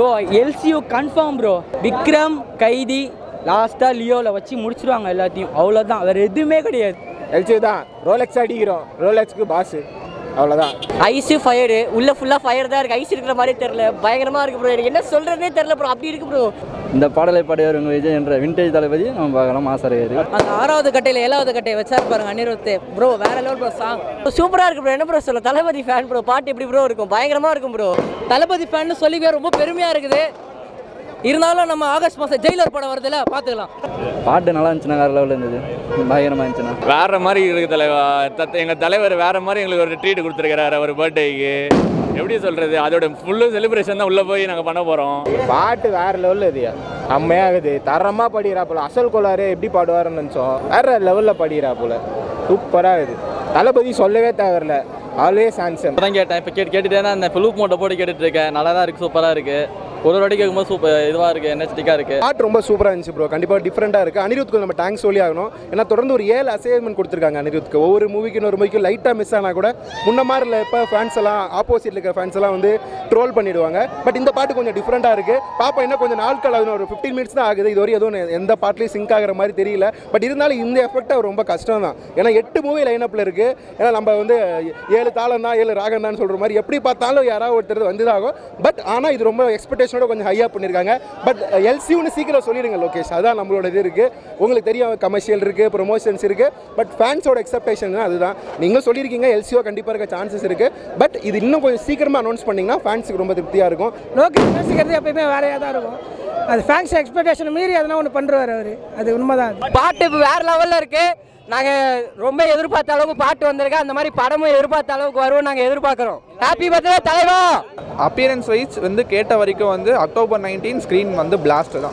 LCU confirm bro Vikram கைதி லாஸ்ட்டாக லியோவில் வச்சு முடிச்சிருவாங்க எல்லாத்தையும் அவ்வளோதான் வேறு எதுவுமே கிடையாது எல்சி தான் ரோலெக்ஸ் அடிக்கிறோம் ரோலெக்ஸ்க்கு பாஸு அவ்வளோதான் ஐஸு ஃபயரு உள்ள ஃபுல்லாக ஃபயர் தான் இருக்கு ஐஸ் இருக்கிற மாதிரி தெரியல பயங்கரமா இருக்கு ப்ரோ எனக்கு என்ன சொல்றதே தெரியல ப்ரோ அப்படி இருக்கு ப்ரோ இந்த பாடலை பாடியவர் உங்கள் விஜய் என்ற விண்டேஜ் தளபதி நம்ம பார்க்கலாம் மாசாரியார் அந்த ஆறாவது கட்டையில் ஏழாவது கட்டையை வச்சார் பாருங்க அனிருத் ப்ரோ வேற லெவல் ப்ரோ சாங் சூப்பரா இருக்கு ப்ரோ என்ன ப்ரோ சொல்ல தளபதி ஃபேன் ப்ரோ பாட்டு எப்படி ப்ரோ இருக்கும் பயங்கரமா இருக்கும் ப்ரோ தளபதி ஃபேன் சொல்லி ரொம்ப பெருமையா இருக்குது இருந்தாலும் நம்ம ஆகஸ்ட் மாதம் ஜெயிலர் படம் வருதுல பார்த்துக்கலாம் பாட்டு நல்லா இருந்துச்சுன்னா வேறு லெவலில் இருந்தது பயங்கரமாக இருந்துச்சுன்னா வேற மாதிரி இருக்கு தலைவா தத் எங்கள் தலைவர் வேற மாதிரி எங்களுக்கு ஒரு ட்ரீட் கொடுத்துருக்கிறாரு அவர் பர்த்டேக்கு எப்படி சொல்றது அதோட ஃபுல்லு செலிப்ரேஷன் தான் உள்ள போய் நாங்கள் பண்ண போறோம் பாட்டு வேற லெவலில் இது செம்மையாகுது தரமாக படிக்கிறாப்புல அசல் கோளாறு எப்படி பாடுவாருன்னு நினச்சோம் வேற லெவலில் படிக்கிறாப்புல சூப்பராக இது தளபதி சொல்லவே தேவையில்ல ஆல்வேஸ் ஹேண்ட்ஸம் தான் கேட்டேன் இப்போ கேட்டு கேட்டுட்டே தான் இந்த ஃபிலூப் மோட்டை போட்டு கேட்டுட்டு இருக்கேன் நல்லா தான் இருக்குது சூப்பராக இருக்குது ஒரு ஒரு வாட்டி கேட்கும்போது சூப்பர் இதுவாக இருக்குது எனர்ஜெட்டிக்காக இருக்குது பாட்டு ரொம்ப சூப்பராக இருந்துச்சு ப்ரோ கண்டிப்பாக டிஃப்ரெண்ட்டாக இருக்குது அனிருத்துக்கு நம்ம தேங்க்ஸ் சொல்லி ஆகணும் ஏன்னா தொடர்ந்து ஒரு ஏழு அசைன்மெண்ட் கொடுத்துருக்காங்க அனிருத்துக்கு ஒவ்வொரு மூவிக்கு ஒரு மூவிக்கு லைட்டாக மிஸ் ஆனால் கூட முன்ன மாதிரி இல்லை இப்போ ஃபேன்ஸ் எல்லாம் ஆப்போசிட்டில் இருக்கிற ஃபேன்ஸ் எல்லாம் வந்து ட்ரோல் பண்ணிடுவாங்க பட் இந்த பாட்டு கொஞ்சம் டிஃப்ரெண்ட்டாக இருக்குது பாப்பா இன்னும் கொஞ்சம் நாட்கள் ஆகுது ஒரு ஃபிஃப்டீன் மினிட்ஸ் தான் ஆகுது இது வரையும் எதுவும் எந்த பாட்லேயும் சிங்க் ஆகிற மாதிரி தெரியல பட் இருந்தாலும் இந்த எஃபெக்ட் ரொம்ப கஷ்டம் தான் ஏன்னா எட்டு மூவி லைனப்பில் இருக்குது ஏன்னா நம்ம வந்து ஏழு தாளம் தான் ஏழு ராகம் தான் சொல்கிற மாதிரி எப்படி பார்த்தாலும் யாராவது ஒருத்தர் வந்து ஆகும் பட் ஆனால் இது ரொம்ப எக்ஸ்பெக்டேஷனோட கொஞ்சம் ஹையாக பண்ணியிருக்காங்க பட் எல்சியூன்னு சீக்கிரம் சொல்லிடுங்க லோகேஷ் அதான் நம்மளோட இது இருக்குது உங்களுக்கு தெரியும் கமர்ஷியல் இருக்குது ப்ரொமோஷன்ஸ் இருக்குது பட் ஃபேன்ஸோட எக்ஸ்பெக்டேஷன் அதுதான் நீங்கள் சொல்லியிருக்கீங்க எல்சியோ கண்டிப்பாக இருக்க சான்சஸ் இருக்குது பட் இது இன்னும் கொஞ்சம் சீக்கிரமாக அனௌன்ஸ் பண்ணிங்கன்னா ஃபேன்ஸுக்கு ரொம்ப திருப்தியாக இருக்கும் லோகேஷ் பேசிக்கிறது எப்பயுமே வேறையாக தான் இருக்கும் அது ஃபேன்ஸ் எக்ஸ்பெக்டேஷன் மீறி எதனா ஒன்று பண்ணுறாரு அவர் அது உண்மைதான் அது. பாட்டு இப்போ வேற லெவல்ல இருக்கு நாங்க ரொம்ப எதிர்பார்த்த அளவுக்கு பாட்டு வந்திருக்கு அந்த மாதிரி படமும் எதிர்பார்த்த அளவுக்கு வரும் நாங்க எதிர்பார்க்கிறோம் ஹாப்பி பர்த்டே தலைவா அப்பியரன்ஸ் வைஸ் வந்து கேட்ட வரைக்கும் வந்து அக்டோபர் நைன்டீன் ஸ்க்ரீன் வந்து பிளாஸ்ட் தான்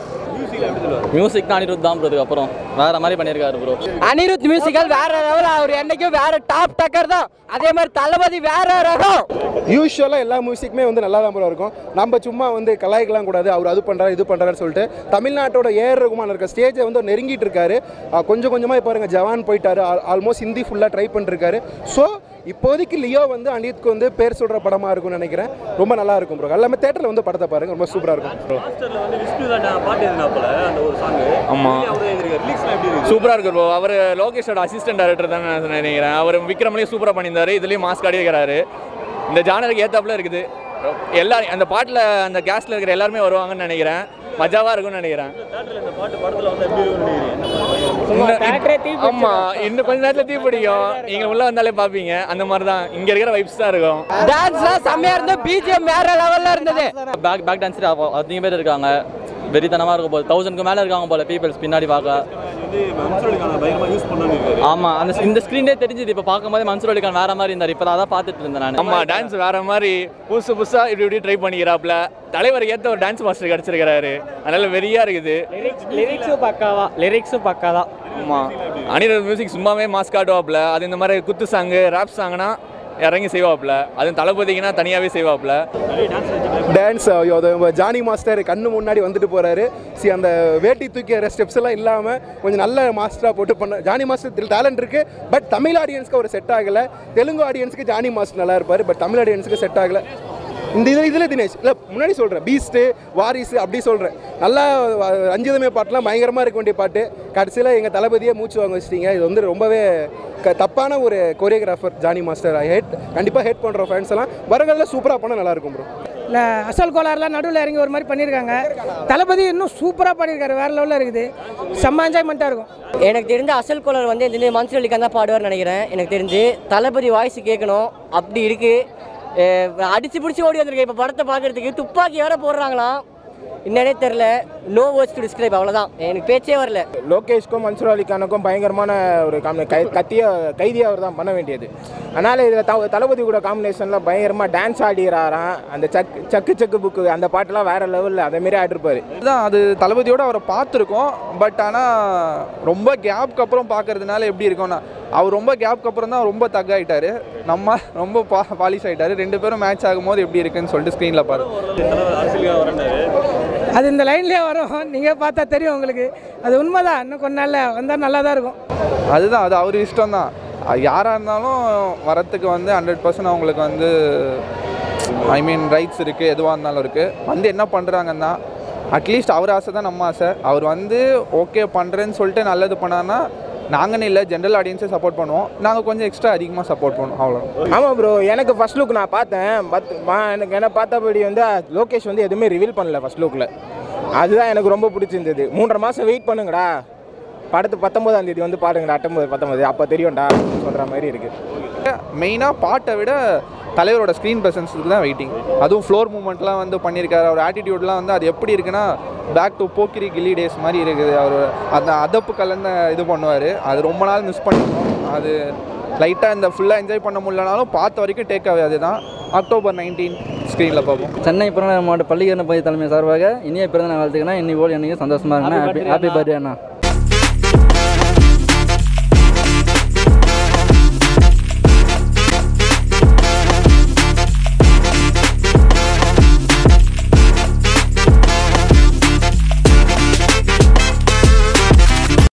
மியூசிக் தான் அனிருத் தான் ப்ரோ அப்புறம் வேறு மாதிரி பண்ணியிருக்காரு ப்ரோ அனிருத் மியூசிக்கல் வேற லெவல் அவர் என்னைக்கும் வேற டாப் டக்கர் தான் அதே மாதிரி தளபதி வேற ரகம் யூஸ்வலாக எல்லா மியூசிக்குமே வந்து நல்லா தான் ப்ரோ இருக்கும் நம்ம சும்மா வந்து கலாய்க்கலாம் கூடாது அவர் அது பண்ணுறாரு இது பண்ணுறாருன்னு சொல்லிட்டு தமிழ்நாட்டோட ஏர் ரகுமான் இருக்க ஸ்டேஜை வந்து அவர் நெருங்கிட்டு இருக்காரு அஹ் கொஞ்சம் கொஞ்சமாக இப்போ பாருங்க ஜவான் போயிட்டாரு ஆல்மோஸ்ட் ஹிந்தி ஃபுல்லாக ட்ரை பண்ணிருக்காரு ஸோ இப்போதைக்கு லியோ வந்து அனித்க்கு வந்து பேர் சொல்கிற படமாக இருக்கும்னு நினைக்கிறேன் ரொம்ப நல்லா இருக்கும் ப்ரோ எல்லாமே தேட்டரில் வந்து படத்தை பாருங்க ரொம்ப சூப்பராக இருக்கும் ஆமா சூப்பரா இருக்கு ப்ரோ அவர் லோகேஷோட அசிஸ்டன்ட் டைரக்டர் தான் நான் நினைக்கிறேன் அவர் விக்ரம்லேயும் சூப்பரா பண்ணியிருந்தாரு இதுலயும் மாஸ்க் அடிக்கிறாரு இந்த ஜானருக்கு ஏத்தாப்புல இருக்குது எல்லாரும் அந்த பாட்டில் அந்த கேஸ்ல இருக்கிற எல்லாருமே வருவாங்கன்னு நினைக்கிறேன் மஜாவா இருக்கும்னு நினைக்கிறேன் இன்னும் ஆமா இன்னும் கொஞ்ச நேரத்துல தீ பிடிக்கும் நீங்க உள்ள வந்தாலே பாப்பீங்க அந்த மாதிரி தான் இங்க இருக்கிற வைப்ஸ் தான் இருக்கும் டான்ஸ்லாம் செம்மையா இருந்தது பிஜிஎம் வேற லெவல்ல இருந்தது பேக் பேக் டான்ஸர் அதிகம் பேர் இருக்காங்க வெறித்தனமாக இருக்கும் போது தௌசண்ட்க்கு மேலே இருக்காங்க போல பீப்பிள்ஸ் பின்னாடி பார்க்க ஆமாம் அந்த இந்த ஸ்க்ரீனே தெரிஞ்சுது இப்போ பார்க்கும்போது மன்சூர் அலிகான் வேற மாதிரி இருந்தார் இப்போ தான் அதான் பார்த்துட்டு இருந்தேன் நான் ஆமா டான்ஸ் வேற மாதிரி புதுசு புதுசா இப்படி இப்படி ட்ரை பண்ணிக்கிறாப்ல தலைவர் ஏத்த ஒரு டான்ஸ் மாஸ்டர் கிடைச்சிருக்கிறாரு அதனால வெறியா இருக்குது லிரிக்ஸும் பக்காவா லிரிக்ஸும் பக்கா தான் ஆமா அனிருத் மியூசிக் சும்மாவே மாஸ் காட்டுவாப்ல அது இந்த மாதிரி குத்து சாங்கு ராப் சாங்னா இறங்கி செய்வாப்ல அதுவும் தளபதிக்குனா தனியாவே செய்வாப்ல டான்ஸ் ஜானி மாஸ்டர் கண்ணு முன்னாடி வந்துட்டு போறாரு சி அந்த வேட்டி தூக்கிற ஸ்டெப்ஸ் எல்லாம் இல்லாமல் கொஞ்சம் நல்ல மாஸ்டராக போட்டு பண்ண ஜானி மாஸ்டர் டேலண்ட் இருக்கு பட் தமிழ் ஆடியன்ஸ்க்கு அவர் செட் ஆகலை தெலுங்கு ஆடியன்ஸ்க்கு ஜானி மாஸ்டர் நல்லா இருப்பார் பட் தமிழ் ஆடியன்ஸ்க்கு செட் ஆகலை இந்த இது இதில் தினேஷ் இல்லை முன்னாடி சொல்கிறேன் பீஸ்ட்டு வாரிசு அப்படி சொல்கிறேன் நல்லா அஹ், ரஞ்சிதமே பாட்டுலாம் பயங்கரமாக இருக்க வேண்டிய பாட்டு கடைசியில் எங்கள் தளபதியே மூச்சு வாங்க வச்சிட்டீங்க இது வந்து ரொம்பவே க தப்பான ஒரு choreographer Jani master I hate கண்டிப்பாக ஹேட் பண்ணுற ஃபேன்ஸ் எல்லாம் வருங்காலில் சூப்பராக பண்ணால் நல்லாயிருக்கும் ப்ரோ இல்லை அசல் கோளாறுலாம் நடுவில் இறங்கி ஒரு மாதிரி பண்ணியிருக்காங்க தளபதி இன்னும் சூப்பராக பண்ணியிருக்காரு வேற லெவலில் இருக்குது செம்ம என்ஜாய்மெண்ட்டாக இருக்கும் எனக்கு தெரிஞ்ச அசல் கோலர் வந்து இந்த மன்சூர் அலிகான் தான் பாடுவார்னு நினைக்கிறேன் எனக்கு தெரிஞ்சு தளபதி வாய்ஸ் கேட்கணும் அப்படி இருக்கு அஹ் அடிச்சு பிடிச்சி ஓடி வந்திருக்கேன் இப்போ படத்தை பார்க்கறதுக்கு துப்பாக்கி வேற போடுறாங்களாம் என்னன்னே தெரில நோ வேர்ட்ஸ் டு டிஸ்கிரைப் அவ்வளோதான் எனக்கு பேச்சே வரல லோகேஷ்க்கும் மன்சூர் அலிகானுக்கும் பயங்கரமான ஒரு காம்பி கை கத்திய கைதியாக அவர் தான் பண்ண வேண்டியது அதனால் இதில் த தளபதி கூட காம்பினேஷனில் பயங்கரமாக டான்ஸ் ஆடிறாராம் அந்த சக் சக்கு சக்கு புக்கு அந்த பாட்டெல்லாம் வேறு லெவலில் அதேமாரி ஆடிருப்பாரு அதுதான் அது தளபதியோட அவரை பார்த்துருக்கோம் பட் ஆனால் ரொம்ப கேப்க்கு அப்புறம் பார்க்கறதுனால எப்படி இருக்கும்னா அவர் ரொம்ப கேப்க்கு அப்புறம் தான் ரொம்ப தக் ஆயிட்டாரு நம்ம ரொம்ப பா பாலிஷ் ஆயிட்டாரு ரெண்டு பேரும் மேட்ச் ஆகும்போது எப்படி இருக்குன்னு சொல்லிட்டு ஸ்க்ரீனில் பாருங்க அது இந்த லைன்லேயே வரும் நீங்கள் பார்த்தா தெரியும் உங்களுக்கு அது உண்மைதான் இன்னும் கொஞ்ச நாளில் வந்தால் நல்லா தான் இருக்கும் அதுதான் அது அவர் இஷ்டம் தான் யாராக இருந்தாலும் வரத்துக்கு வந்து ஹண்ட்ரட் பர்சன்ட் அவங்களுக்கு வந்து ஐ மீன் ரைட்ஸ் இருக்குது எதுவாக இருந்தாலும் இருக்குது வந்து என்ன பண்ணுறாங்கன்னா அட்லீஸ்ட் அவர் ஆசை தான் நம்ம ஆசை அவர் வந்து ஓகே பண்ணுறேன்னு சொல்லிட்டு நல்லது பண்ணான்னா நாங்கன்னு இல்லை ஜென்ரல் ஆடியன்ஸே சப்போர்ட் பண்ணுவோம் நாங்கள் கொஞ்சம் எக்ஸ்ட்ரா அதிகமாக சப்போர்ட் பண்ணுவோம் அவ்வளோ ஆமாம் ப்ரோ எனக்கு ஃபர்ஸ்ட் லுக் நான் பார்த்தேன் பட் மா- எனக்கு என்ன பார்த்தபடி வந்து லோகேஷ் வந்து எதுவுமே ரிவீல் பண்ணல ஃபர்ஸ்ட் லுக்கில் அதுதான் எனக்கு ரொம்ப பிடிச்சிருந்தது மூன்றரை மாதம் வெயிட் பண்ணுங்கடா படத்து பத்தொம்போதாம் தேதி வந்து பாருங்கடா அட்டொம்பது பத்தொம்பது அப்போ தெரியும்டா சொல்கிற மாதிரி இருக்குது மெயினாக பாட்டை விட தலைவரோட ஸ்க்ரீன் ப்ரெசன்ஸுக்கு தான் வெயிட்டிங் அதுவும் ஃப்ளோர் மூமெண்ட்லாம் வந்து பண்ணியிருக்காரு அவர் ஆட்டிடியூட்லாம் வந்து அது எப்படி இருக்குன்னா back to Pokkiri Ghilli days மாதிரி இருக்குது அவர் அந்த அதப்பு கலந்த இது பண்ணுவார் அது ரொம்ப நாள் மிஸ் பண்ணிருக்கோம் அது லைட்டாக இந்த ஃபுல்லாக என்ஜாய் பண்ண முடியலனாலும் பார்த்த வரைக்கும் டேக் அவே அதுதான் அக்டோபர் நைன்டீன் ஸ்க்ரீனில் பார்ப்போம் சென்னை புறநகர் மாவட்ட பள்ளிக்கரண பகுதி தலைமை சார்பாக இனிய பிறந்த நாள் வாழ்த்துக்கண்ணா இன்னி போல் என்னைக்கு சந்தோஷமா இருக்கணும் ஹாப்பி ஹாப்பி பர்த்டே அண்ணா